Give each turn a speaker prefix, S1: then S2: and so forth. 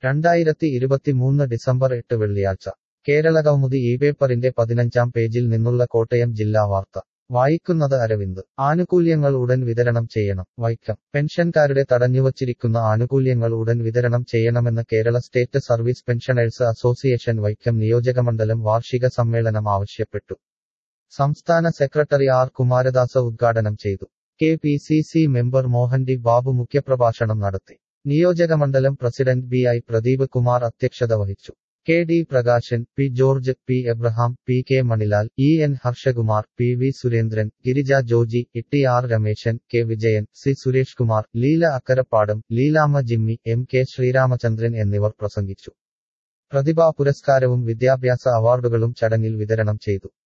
S1: രണ്ടായിരത്തി ഇരുപത്തിമൂന്ന് ഡിസംബർ എട്ട് വെള്ളിയാഴ്ച കേരള കൗമുദി ഈ പേപ്പറിന്റെ പതിനഞ്ചാം പേജിൽ നിന്നുള്ള കോട്ടയം ജില്ലാ വാർത്ത വായിക്കുന്നത് അരവിന്ദ് ആനുകൂല്യങ്ങൾ ഉടൻ വിതരണം ചെയ്യണം വൈക്കം പെൻഷൻകാരുടെ തടഞ്ഞുവച്ചിരിക്കുന്ന ആനുകൂല്യങ്ങൾ ഉടൻ വിതരണം ചെയ്യണമെന്ന് Kerala state service pensioners association Vaikom നിയോജകമണ്ഡലം വാർഷിക സമ്മേളനം ആവശ്യപ്പെട്ടു സംസ്ഥാന സെക്രട്ടറി ആർ കുമാരദാസ ഉദ്ഘാടനം ചെയ്തു K P C C member Mohan D Babu മുഖ്യപ്രഭാഷണം നടത്തി നിയോജകമണ്ഡലം president B I Pradeep Kumar അധ്യക്ഷത വഹിച്ചു K D Prakashan P George P Abraham P K Manilal E N Harshakumar P V Surendran Girija Joji Itty R Rameshan K Vijayan C Suresh Kumar Leela Akkarapadam Leelamma Jimmy M K Sreeramachandran എന്നിവർ പ്രസംഗിച്ചു പ്രതിഭാ പുരസ്കാരവും വിദ്യാഭ്യാസ അവാർഡുകളും ചടങ്ങിൽ വിതരണം ചെയ്തു